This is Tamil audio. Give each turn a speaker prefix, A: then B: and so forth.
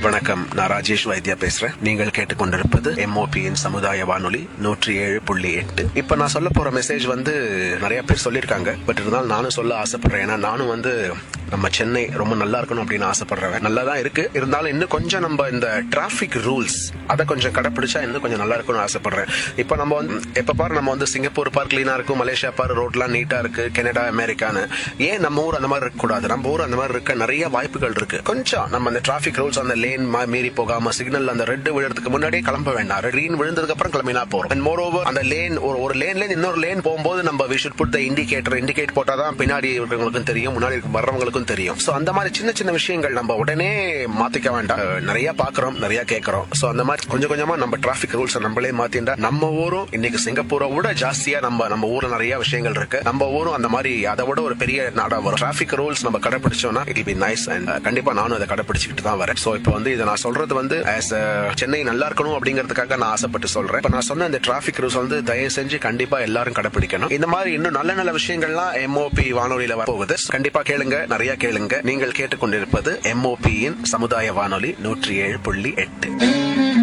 A: வணக்கம் நான் ராஜேஷ் வைத்தியா பேசுறேன் நீங்கள் கேட்டுக்கொண்டிருப்பது எம்ஓபியின் சமுதாய வானொலி நூற்றி ஏழு புள்ளி எட்டு இப்ப நான் சொல்ல போற மெசேஜ் வந்து நிறைய பேர் சொல்லியிருக்காங்க பட் இருந்தாலும் நானும் சொல்ல ஆசைப்படுறேன் ஏன்னா நானும் வந்து நம்ம சென்னை ரொம்ப நல்லா இருக்கணும் அப்படின்னு ஆசைப்படுறேன் நல்லா தான் இருக்கு இருந்தாலும் இன்னும் கொஞ்சம் நம்ம இந்த டிராபிக் ரூல்ஸ் அதை கொஞ்சம் கடைப்பிடிச்சா இன்னும் கொஞ்சம் நல்லா இருக்கும்னு ஆசைப்படுறேன் இப்போ நம்ம வந்து எப்ப பாரு நம்ம வந்து சிங்கப்பூர் பார்க் கிளீனா இருக்கும் மலேசியா பார் ரோட்லாம் நீட்டா இருக்கு கனடா அமெரிக்கான்னு ஏன் நம்ம ஊர் அந்த மாதிரி இருக்க கூடாது நம்ம ஊர் அந்த மாதிரி இருக்க நிறைய வாய்ப்புகள் இருக்கு கொஞ்சம் நம்ம அந்த டிராபிக் ரூல்ஸ் அந்த லேன் மீறி போகாம சிக்னல் அந்த ரெட் விழுறதுக்கு முன்னாடியே கிளம்ப வேண்டாம் கிரீன் விழுந்ததுக்கு அப்புறம் கிளம்பினா போறோம் அண்ட் மோர் ஓவர் அந்த லேன் ஒரு ஒரு லேன்ல இருந்து இன்னொரு லேன் போகும்போது நம்ம we should put the indicator indicate போட்டாதான் பின்னாடி இருக்கிறவங்களுக்கும் தெரியும் முன்னாடி வர்றவங்களுக்கும் தெரியும் சோ அந்த மாதிரி சின்ன சின்ன விஷயங்கள் நம்ம உடனே மாத்திக்க வேண்டாம் அஹ் நிறைய பாக்குறோம் நிறைய கேட்கறோம் சோ அந்த மாதிரி கொஞ்சம் கொஞ்சமா நம்ம டிராபிக் ரூல்ஸ் நம்மளே மாத்திண்டா நம்ம ஊரும் இன்னைக்கு சிங்கப்பூரை விட ஜாஸ்தியா நம்ம நம்ம ஊர்ல நிறைய விஷயங்கள் இருக்கு நம்ம ஊரும் அந்த மாதிரி அதை விட ஒரு பெரிய நாடா வரும் டிராபிக் ரூல்ஸ் நம்ம கடைபிடிச்சோம்னா இட் பி நைஸ் அண்ட் கண்டிப்பா நானும் அதை கடைபிடிச்சிட்டு தான் வரேன் சோ இப்போ வந்து இதை நான் சொல்றது வந்து ஆஸ் சென்னை நல்லா இருக்கணும் அப்படிங்கிறதுக்காக நான் ஆசைப்பட்டு சொல்றேன் இப்ப நான் சொன்ன இந்த டிராபிக் ரூல்ஸ் வந்து தயவு செஞ்சு கண்டிப்பா எல்லாரும் கடைபிடிக்கணும் இந்த மாதிரி இன்னும் நல்ல நல்ல விஷயங்கள்லாம் எம்ஓபி வானொலியில வரப்போகுது கண்டிப்பா கேளுங்க நிறைய கேளுங்க நீங்கள் கேட்டுக்கொண்டிருப்பது எம்ஓபியின் சமுதாய வானொலி நூற்றி ஏழு புள்ளி எட்டு